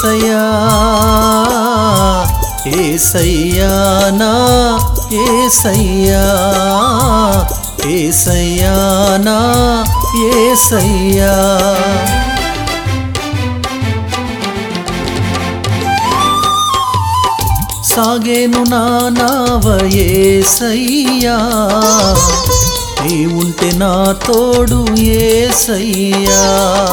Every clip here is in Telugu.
ఏసయ్యా ఏసయ్యా నా ఏసయ్యా ఏసయ్యా నా ఏసయ్యా సాగేను నా నావ ఏసయ్యా నీ ఉంటే నా తోడు ఏసయ్యా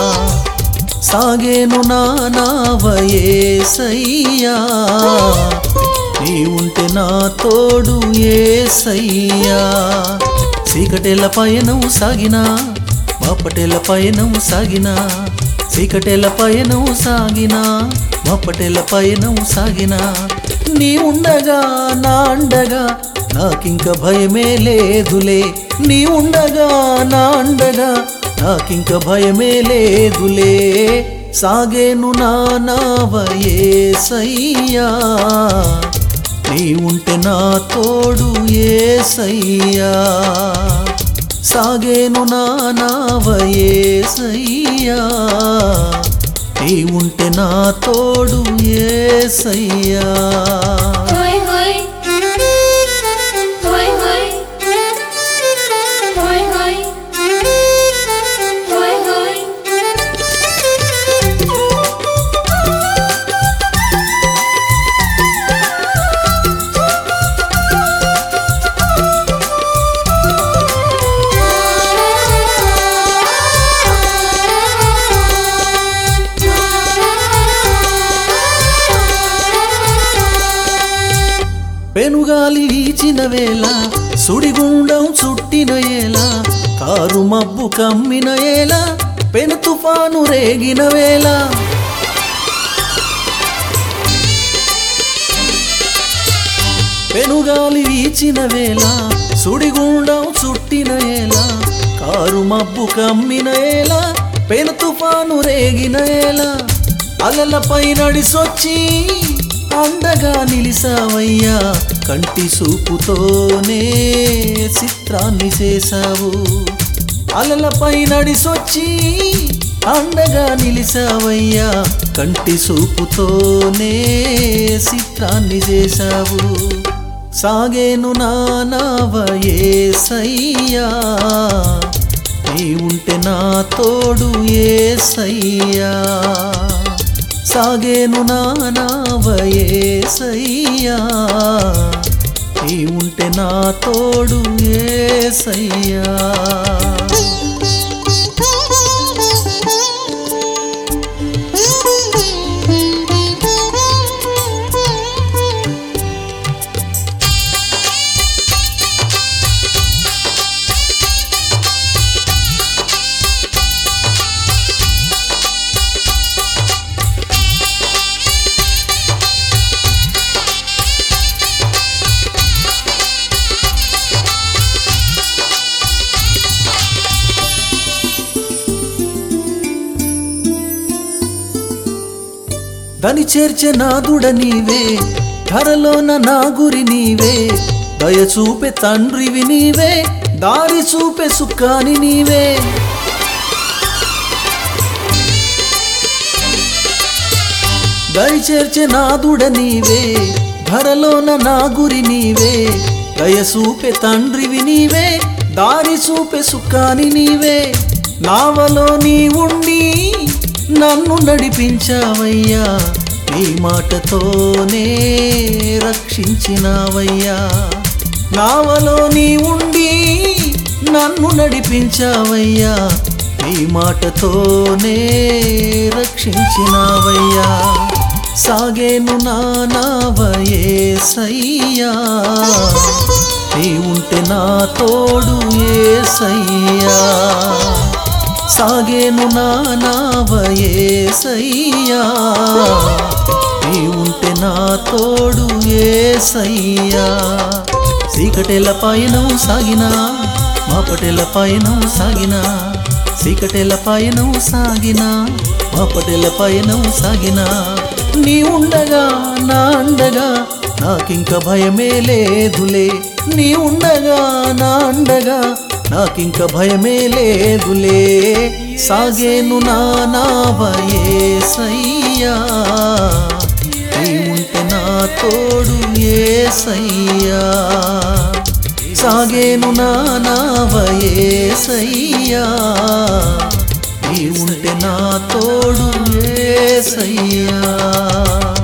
సాగేను నా నావ ఏసయ్యా నీ ఉంటే నా తోడు ఏసయ్యా చీకటెల పయనం సాగినా మాపటెల పయనం సాగినా చీకటెల పయనం సాగినా మాపటెల పయనం సాగినా నీ ఉండగా నా అండగా నాకింక భయమే లేదులే నీ ఉండగా నా అండగా నాకింక భయమే లేదులే సాగేను నా నావ ఏసయ్యా నీ ఉంటే నా తోడు ఏసయ్యా సాగేను నా నావ ఏసయ్యా నీ ఉంటే నా తోడు ఏసయ్యా హోయ్ హోయ్ హోయ్ హోయ్ హోయ్ హోయ్ హోయ్ హోయ్ పెనుగాలి వీచిన వేళ సుడిగుండం చుట్టిన ఏల కారు మబ్బు కమ్మిన ఏల పెను తుఫాను రేగిన వేళ పెనుగాలి వీచిన వేళ సుడిగుండం చుట్టిన ఏల కారు మబ్బు కమ్మిన ఏల పెను తుఫాను రేగిన ఏల అలలపై నడిసొచ్చి అండగా నిలిసావయ్యా కంటి సూపుతోనే చిత్రాన్ని చేశావు అలలపై నడిసొచ్చి అండగా నిలిసావయ్యా కంటి సూపుతోనే చిత్రాన్ని చేశావు సాగేను నా నావ ఏసయ్యా నీ ఉంటే నా తోడు ఏసయ్యా సాగేను నా నావ ఏసయ్యా నీ ఉంటే నా తోడు ఏసయ్యా దని చేర్చే నాదుడ నీవే ధరలోన నా గురి నీవే దయ చూపే తండ్రివి నీవే దారి చూపే సుఖాని నీవే దరి చేర్చే నాదుడ నీవే ధరలోన నా గురి నీవే దయ చూపే తండ్రివి నీవే దారి చూపే సుఖాని నీవే నావలో నీ ఉండి నన్ను నడిపించావయ్యా నీ మాటతోనే రక్షించినావయ్యా నావలో నీ ఉండి నన్ను నడిపించావయ్యా నీ మాటతోనే రక్షించినావయ్యా సాగేను నా నావ ఏసయ్యా నీ ఉంటే నా తోడు ఏసయ్యా సాగేను నా నావ ఏసయ్యా నీ ఉంటే నా తోడు ఏసయ్యా చీకటెల పయనం సాగినా మాపటెల పయనం సాగినా చీకటెల పయనం సాగినా మాపటెల పయనం సాగినా నీ ఉండగా నా అండగా నాకింక భయమే లేదులే నీ ఉండగా నా అండగా నాకింక భయమే లేదులే సాగేను నా నావయేసయ్యా నీ ఉంటే నా తోడు ఏసయ్యా సాగేను నా నావయేసయ్యా నీ ఉంటే నా తోడు ఏసయ్యా